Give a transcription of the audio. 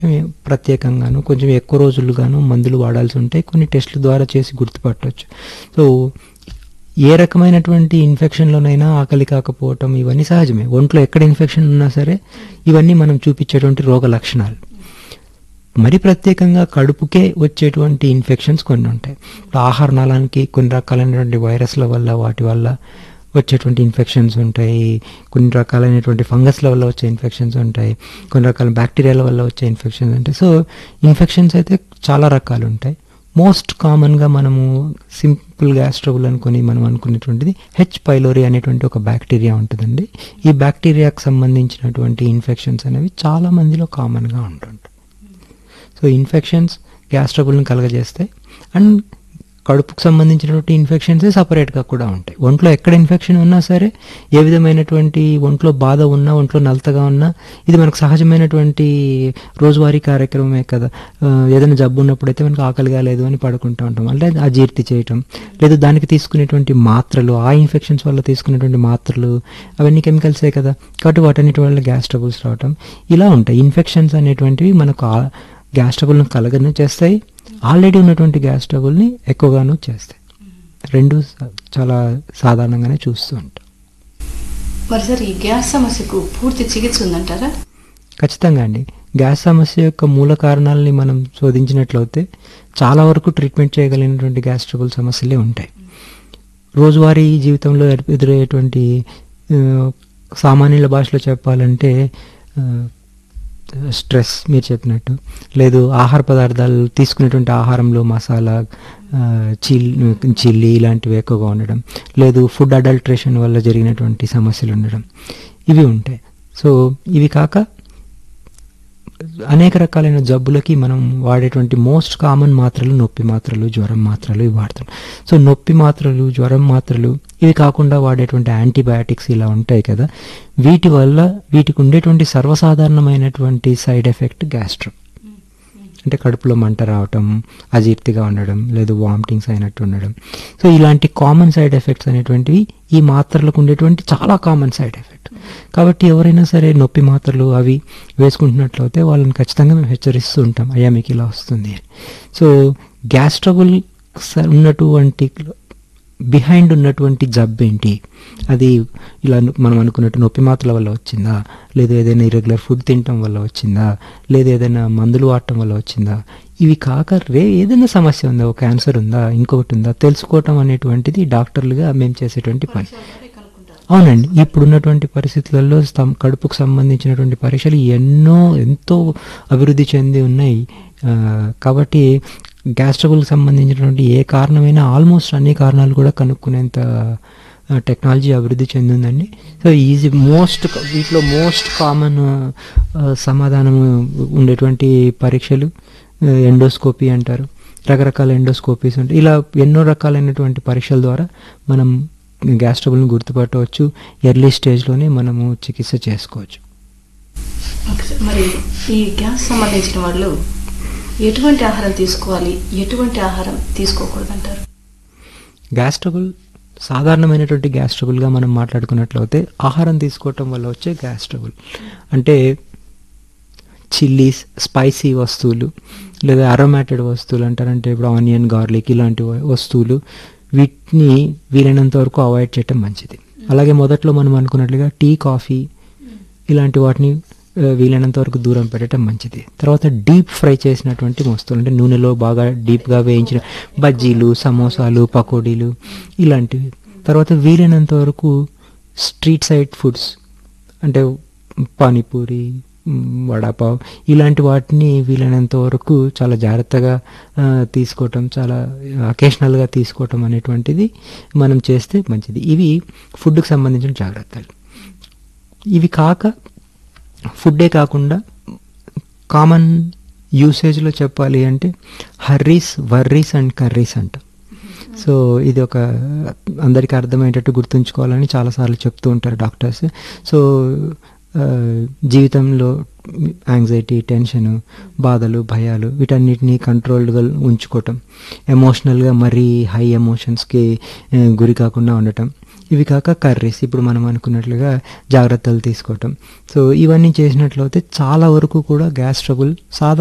ప్రత్యేకంగాను కొంచెం ఎక్కువ రోజులుగాను మందులు వాడాల్సి ఉంటాయి కొన్ని టెస్టుల ద్వారా చేసి గుర్తుపట్టవచ్చు సో ఏ రకమైనటువంటి ఇన్ఫెక్షన్లోనైనా ఆకలి కాకపోవటం ఇవన్నీ సహజమే ఒంట్లో ఎక్కడ ఇన్ఫెక్షన్ ఉన్నా సరే ఇవన్నీ మనం చూపించేటువంటి రోగ లక్షణాలు మరి ప్రత్యేకంగా కడుపుకే వచ్చేటువంటి ఇన్ఫెక్షన్స్ కొన్ని ఉంటాయి ఇప్పుడు ఆహార నాళానికి కొన్ని రకాలైనటువంటి వైరస్ల వల్ల వాటి వల్ల వచ్చేటువంటి ఇన్ఫెక్షన్స్ ఉంటాయి కొన్ని రకాలైనటువంటి ఫంగస్ల వల్ల వచ్చే ఇన్ఫెక్షన్స్ ఉంటాయి కొన్ని రకాల బ్యాక్టీరియాల వల్ల వచ్చే ఇన్ఫెక్షన్స్ ఉంటాయి సో ఇన్ఫెక్షన్స్ అయితే చాలా రకాలు ఉంటాయి మోస్ట్ కామన్గా మనము సింపుల్ గ్యాస్ట్రబుల్ అనుకొని మనం అనుకునేటువంటిది హెచ్ పైలోరీ అనేటువంటి ఒక బ్యాక్టీరియా ఉంటుందండి ఈ బ్యాక్టీరియాకు సంబంధించినటువంటి ఇన్ఫెక్షన్స్ అనేవి చాలా మందిలో కామన్గా ఉంటుంటాయి సో ఇన్ఫెక్షన్స్ గ్యాస్ట్రబుల్ని కలగజేస్తాయి అండ్ కడుపుకు సంబంధించినటువంటి ఇన్ఫెక్షన్స్ సపరేట్గా కూడా ఉంటాయి ఒంట్లో ఎక్కడ ఇన్ఫెక్షన్ ఉన్నా సరే ఏ విధమైనటువంటి ఒంట్లో బాధ ఉన్నా ఒంట్లో నలతగా ఉన్నా ఇది మనకు సహజమైనటువంటి రోజువారీ కార్యక్రమమే కదా ఆ, ఏదైనా జబ్బు ఉన్నప్పుడు అయితే మనకు ఆకలిగా లేదు అని పడుకుంటూ ఉంటాం అంటే అజీర్తి చేయటం లేదు దానికి తీసుకునేటువంటి మాత్రలు ఆ ఇన్ఫెక్షన్స్ వల్ల తీసుకునేటువంటి మాత్రలు అవన్నీ కెమికల్సే కదా కాబట్టి వాటన్నిటి వల్ల గ్యాస్ ట్రబుల్స్ రావటం ఇలా ఉంటాయి ఇన్ఫెక్షన్స్ అనేటువంటివి మనకు ఆ గ్యాస్ ట్రబుల్ని కలగను చేస్తాయి ఆల్రెడీ ఉన్నటువంటి గ్యాస్ ట్రబుల్ని ఎక్కువగాను చేస్తాయి రెండు స- చాలా సాధారణంగానే చూస్తూ ఉంటాం మరి సార్ ఈ గ్యాస్ సమస్యకు పూర్తి చికిత్స ఉందంటారా ఖచ్చితంగా అండి గ్యాస్ సమస్య యొక్క మూల కారణాలని మనం శోధించినట్లయితే చాలా వరకు ట్రీట్మెంట్ చేయగలిగినటువంటి గ్యాస్ ట్రబుల్ సమస్యలే ఉంటాయి రోజువారీ జీవితంలో ఎదు- ఎదురయ్యేటువంటి ఆ, సామాన్యుల భాషలో చెప్పాలంటే ఆ, స్ట్రెస్ మీరు చెప్పినట్టు లేదు ఆహార పదార్థాలు తీసుకునేటువంటి ఆహారంలో మసాలా ఆ, చిల్ చిల్లీ ఇలాంటివి ఎక్కువగా ఉండడం లేదు ఫుడ్ అడల్ట్రేషన్ వల్ల జరిగినటువంటి సమస్యలు ఉండడం ఇవి ఉంటాయి సో ఇవి కాక అనేక రకాలైన జబ్బులకి మనం వాడేటువంటి మోస్ట్ కామన్ మాత్రలు నొప్పి మాత్రలు జ్వరం మాత్రలు ఇవి వాడతాం సో నొప్పి మాత్రలు జ్వరం మాత్రలు ఇవి కాకుండా వాడేటువంటి యాంటీబయాటిక్స్ ఇలా ఉంటాయి కదా వీటి వల్ల వీటికి ఉండేటువంటి సర్వసాధారణమైనటువంటి సైడ్ ఎఫెక్ట్ గ్యాస్ట్రో అంటే కడుపులో మంట రావటం అజీర్తిగా ఉండడం లేదు వామిటింగ్స్ అయినట్టు ఉండడం సో ఇలాంటి కామన్ సైడ్ ఎఫెక్ట్స్ అనేటువంటివి ఈ మాత్రలకు ఉండేటువంటి చాలా కామన్ సైడ్ ఎఫెక్ట్ కాబట్టి ఎవరైనా సరే నొప్పి మాత్రలు అవి వేసుకుంటున్నట్లయితే వాళ్ళని ఖచ్చితంగా మేము హెచ్చరిస్తూ ఉంటాం అయ్యా మీకు ఇలా వస్తుంది అని సో గ్యాస్ ట్రబుల్ ఉన్నటువంటి బిహైండ్ ఉన్నటువంటి జబ్బు ఏంటి అది ఇలా మనం అనుకున్నట్టు నొప్పి మాత్రల వల్ల వచ్చిందా లేదా ఏదైనా ఇరెగ్యులర్ ఫుడ్ తినటం వల్ల వచ్చిందా లేదా ఏదైనా మందులు వాడటం వల్ల వచ్చిందా ఇవి కాక రే ఏదైనా సమస్య ఉందా ఒక క్యాన్సర్ ఉందా ఇంకొకటి ఉందా తెలుసుకోవటం అనేటువంటిది డాక్టర్లుగా మేము చేసేటువంటి పని అవునండి ఇప్పుడున్నటువంటి పరిస్థితులలో సం- కడుపుకు సంబంధించినటువంటి పరీక్షలు ఎన్నో ఎంతో అభివృద్ధి చెంది ఉన్నాయి ఆ, కాబట్టి గ్యాస్ ట్రబుల్కి సంబంధించినటువంటి ఏ కారణమైనా ఆల్మోస్ట్ అన్ని కారణాలు కూడా కనుక్కునేంత ఆ, టెక్నాలజీ అభివృద్ధి చెందిందండి సో ఈజీ మోస్ట్ వీటిలో మోస్ట్ కామన్ సమాధానం ఉండేటువంటి పరీక్షలు ఎండోస్కోపీ అంటారు రకరకాల ఎండోస్కోపీస్ ఉంటాయి ఇలా ఎన్నో రకాలైనటువంటి పరీక్షల ద్వారా మనం గ్యాస్ ట్రబుల్ని గుర్తుపట్టవచ్చు ఎర్లీ స్టేజ్లోనే మనము చికిత్స చేసుకోవచ్చు ఓకే సార్. మరి ఈ గ్యాస్ సంబంధించిన వాళ్ళు ఎటువంటి ఆహారం తీసుకోవాలి ఎటువంటి ఆహారం తీసుకోకూడదు అంటారు గ్యాస్ ట్రబుల్ సాధారణమైనటువంటి గ్యాస్ ట్రబుల్గా మనం మాట్లాడుకున్నట్లయితే ఆహారం తీసుకోవటం వల్ల వచ్చే గ్యాస్ ట్రబుల్ అంటే చిల్లీస్ స్పైసీ వస్తువులు లేదా అరోమాటెడ్ వస్తువులు అంటారంటే ఇప్పుడు ఆనియన్ గార్లిక్ ఇలాంటి వ- వస్తువులు వీటిని వీలైనంత వరకు అవాయిడ్ చేయటం మంచిది అలాగే మొదట్లో మనం అనుకున్నట్లుగా టీ కాఫీ ఇలాంటి వాటిని ఆ, వీలైనంత వరకు దూరం పెట్టడం మంచిది తర్వాత డీప్ ఫ్రై చేసినటువంటి వస్తువులు అంటే నూనెలో బాగా డీప్గా వేయించిన బజ్జీలు సమోసాలు పకోడీలు ఇలాంటివి తర్వాత వీలైనంత వరకు స్ట్రీట్ సైడ్ ఫుడ్స్ అంటే పానీపూరి మ్, వడాపావ్ ఇలాంటి వాటిని వీలైనంత వరకు చాలా జాగ్రత్తగా ఆ, తీసుకోవటం చాలా అకేషనల్గా తీసుకోవటం అనేటువంటిది మనం చేస్తే మంచిది ఇవి ఫుడ్కి సంబంధించిన జాగ్రత్తలు ఇవి కాక ఫుడ్డే కాకుండా కామన్ యూసేజ్లో చెప్పాలి అంటే హర్రీస్ వర్రీస్ అండ్ కర్రీస్ అంట సో ఇది ఒక అందరికీ అర్థమయ్యేటట్టు గుర్తుంచుకోవాలని చాలాసార్లు చెప్తూ ఉంటారు డాక్టర్స్ సో ఆ, జీవితంలో యాంగ్జైటీ టెన్షన్ బాధలు భయాలు వీటన్నిటిని కంట్రోల్గా ఉంచుకోవటం ఎమోషనల్గా మరీ హై ఎమోషన్స్కి గురి కాకుండా ఉండటం ఇవి కాక కర్రీస్ ఇప్పుడు మనం అనుకున్నట్లుగా జాగ్రత్తలు తీసుకోవటం సో ఇవన్నీ చేసినట్లయితే చాలా వరకు కూడా గ్యాస్ ట్రబుల్ సాధారణ